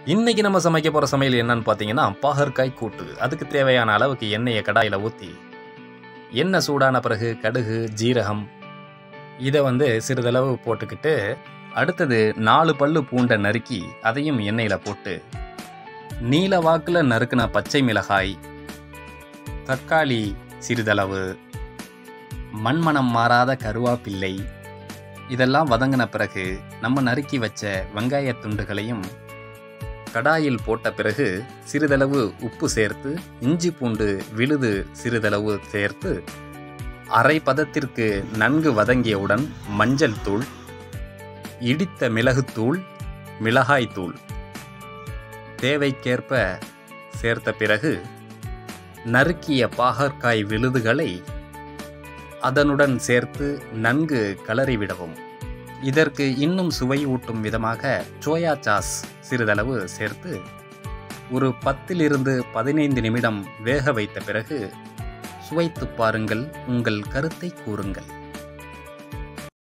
இன்னைக்கு நம்ம சமைக்க போகிற சமையல் என்னன்னு பார்த்தீங்கன்னா பாகற்காய் கூட்டு அதுக்கு தேவையான அளவுக்கு எண்ணெயை கடாயில் ஊற்றி எண்ணெய் சூடான பிறகு கடுகு ஜீரகம் இதை வந்து சிறிதளவு போட்டுக்கிட்டு அடுத்தது நாலு பல்லு பூண்டை நறுக்கி அதையும் எண்ணெயில் போட்டு நீல வாக்கில் நறுக்கின பச்சை மிளகாய் தக்காளி சிறிதளவு மண்மனம் மாறாத கருவாப்பிள்ளை இதெல்லாம் வதங்கின பிறகு நம்ம நறுக்கி வச்ச வெங்காய துண்டுகளையும் கடாயில் போட்ட பிறகு சிறிதளவு உப்பு சேர்த்து இஞ்சி பூண்டு விழுது சிறிதளவு சேர்த்து அரை பதத்திற்கு நன்கு வதங்கியவுடன் மஞ்சள் தூள் இடித்த மிளகுத்தூள் மிளகாய்த்தூள் தேவைக்கேற்ப சேர்த்த பிறகு நறுக்கிய பாகற்காய் விழுதுகளை அதனுடன் சேர்த்து நன்கு கலறிவிடவும் இதற்கு இன்னும் சுவை ஊட்டும் விதமாக சோயா சாஸ் சிறிதளவு சேர்த்து ஒரு பத்திலிருந்து பதினைந்து நிமிடம் வேக வைத்த பிறகு சுவைத்துப் பாருங்கள் உங்கள் கருத்தை கூறுங்கள்